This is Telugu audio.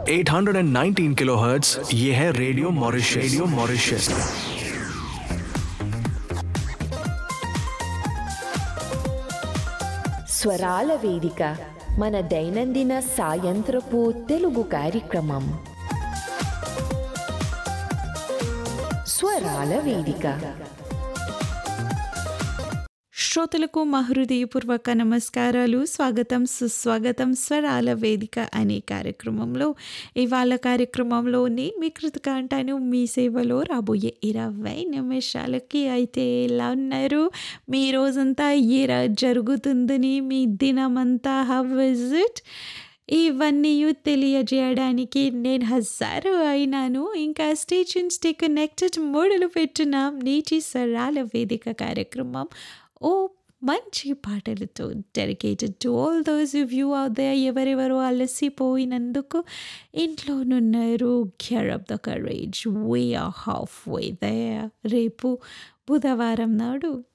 819 किलोहर्ट्ज ये है रेडियो मॉरिशस रेडियो मॉरिशस స్వరాల వేదిక మన దైనందిన సాయంత్రపు తెలుగు కార్యక్రమం స్వరాల వేదిక శ్రోతలకు మా హృదయపూర్వక నమస్కారాలు స్వాగతం సుస్వాగతం స్వరాల వేదిక అనే కార్యక్రమంలో ఇవాళ కార్యక్రమంలోని మీ కృతిక అంటాను మీ సేవలో రాబోయే ఇరవై నిమిషాలకి అయితే ఎలా ఉన్నారు మీ రోజంతా ఎలా జరుగుతుందని మీ దినమంతా హవ్ ఇట్ ఇవన్నీ తెలియజేయడానికి నేను హజారు అయినాను ఇంకా స్టేషన్ స్టే కనెక్టెడ్ మొదలు పెట్టినాం నీటి సరాల వేదిక కార్యక్రమం ఓ మంచి పాటలతో dedicated to all those who అవుదే ఎవరెవరు అలసిపోయినందుకు ఇంట్లోనున్నారు cure up the courage we are half way there రేపు బుధవారం నాడు